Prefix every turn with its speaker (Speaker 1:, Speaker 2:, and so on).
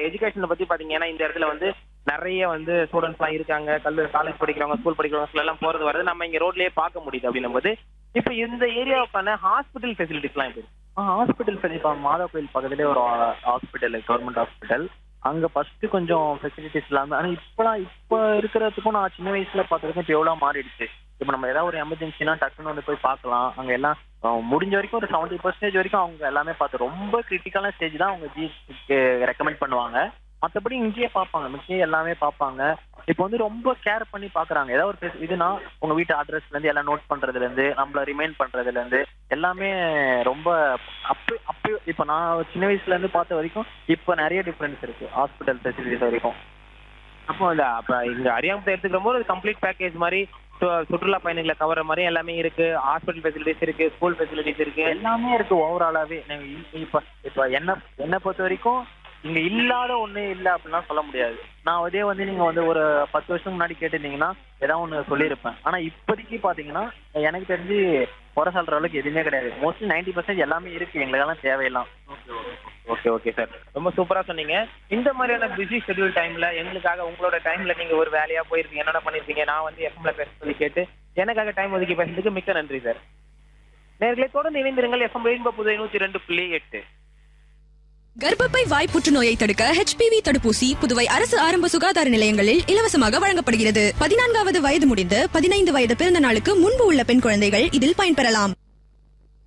Speaker 1: எஜுகேஷனை பத்தி பாத்தீங்கன்னா இந்த இடத்துல வந்து நிறைய வந்து ஸ்டூடெண்ட்ஸ் எல்லாம் இருக்காங்க கல்லூரி காலேஜ் படிக்கிறவங்க ஸ்கூல் படிக்கிறவங்க எல்லாம் போறது வருது நம்ம இங்க ரோட்லயே பார்க்க முடியுது அப்படின்னும் போது இப்ப இந்த ஏரியாவுக்கான ஹாஸ்பிட்டல் ஃபெசிலிட்டிஸ் எல்லாம் எப்படி இருக்கு?
Speaker 2: ஹாஸ்பிட்டல் இப்போ மாதா கோயில் பக்கத்துலேயே ஒரு ஹாஸ்பிட்டல் கவர்மெண்ட் ஹாஸ்பிட்டல் அங்க ஃபர்ஸ்ட் கொஞ்சம் ஃபெசிலிட்டிஸ் இல்லாம ஆனா இப்பலாம் இப்போ இருக்கிறதுக்கும் நான் சின்ன வயசுல பார்த்ததுக்கும் இப்போ எவ்வளோ மாறிடுச்சு இப்போ நம்ம ஏதாவது ஒரு எமர்ஜென்சினா டக்குன்னு வந்து போய் பார்க்கலாம் அங்க எல்லாம் அஹ், முடிஞ்ச வரைக்கும் ஒரு செவன்டி பர்சன்டேஜ் வரைக்கும் அவங்க எல்லாமே பார்த்து ரொம்ப கிரிட்டிக்கலான ஸ்டேஜ் தான் அவங்க ஜிக்கு ரெக்கமெண்ட் பண்ணுவாங்க மற்றபடி இங்கேயே பார்ப்பாங்க மிச்சம் எல்லாமே பார்ப்பாங்க இப்போ வந்து ரொம்ப கேர் பண்ணி பார்க்கறாங்க ஏதாவது ஒரு பேச- இதுனா உங்க வீட்டு அட்ரஸ்ல இருந்து எல்லாம் நோட் பண்றதுல இருந்து நம்மள ரிமைண்ட் பண்றதுல இருந்து எல்லாமே ரொம்ப அப்போ அப்போ இப்போ நான் சின்ன வயசுல இருந்து பார்த்த வரைக்கும் இப்போ நிறைய டிஃபரன்ஸ் இருக்கு ஹாஸ்பிட்டல் ஃபெசிலிட்டிஸ் வரைக்கும்
Speaker 1: அப்போ இல்ல அப்ப இங்க அரியாமத்தை எடுத்துக்கிற போது கம்ப்ளீட் பேக்கேஜ் மாதிரி சு- சுற்றுலா பயணிகளை கவர மாதிரி எல்லாமே இருக்கு ஹாஸ்பிட்டல் ஃபெசிலிட்டிஸ் இருக்கு ஸ்கூல் ஃபெசிலிட்டிஸ் இருக்கு
Speaker 2: எல்லாமே இருக்கு ஓவராலாவே இப்ப இப்ப என்ன என்ன பொறுத்த வரைக்கும் இங்க இல்லாத ஒண்ணு இல்ல அப்படிலாம் சொல்ல முடியாது நான் அதே வந்து நீங்க வந்து ஒரு பத்து வருஷம் முன்னாடி கேட்டிருந்தீங்கன்னா ஏதாவது ஒண்ணு சொல்லியிருப்பேன் ஆனா இப்போதைக்கு பாத்தீங்கன்னா எனக்கு தெரிஞ்சு குறை சொல்ற அளவுக்கு எதுவுமே கிடையாது மோஸ்ட்லி நைன்டி பர்சன்ட் எல்லாமே இருக்கு எங்களுக்கெல்லாம் தேவையெல்லாம்
Speaker 1: ஓகே ஓகே சார் ரொம்ப சூப்பரா சொன்னீங்க இந்த மாதிரியான பிஸி ஷெட்யூல் டைம்ல எங்களுக்காக உங்களோட டைம்ல நீங்க ஒரு வேலையா போயிருக்கீங்க என்னென்ன பண்ணிருக்கீங்க நான் வந்து எஃப்எம்ல பேச சொல்லி கேட்டு எனக்காக டைம் ஒதுக்கி பேசுறதுக்கு மிக்க நன்றி சார் நேர்களை தொடர்ந்து இணைந்திருங்கள் எஃப்எம் ரெயின்போ புதுவை நூற்றி ரெண்டு புள்ளி எட்டு
Speaker 3: கர்ப்பப்பை வாய் புற்றுநோயை தடுக்க HPV தடுப்பூசி புதுவை அரசு ஆரம்ப சுகாதார நிலையங்களில் இலவசமாக வழங்கப்படுகிறது பதினான்காவது வயது முடிந்து பதினைந்து வயது பிறந்த நாளுக்கு முன்பு உள்ள பெண் குழந்தைகள் இதில் பயன்பெறலாம்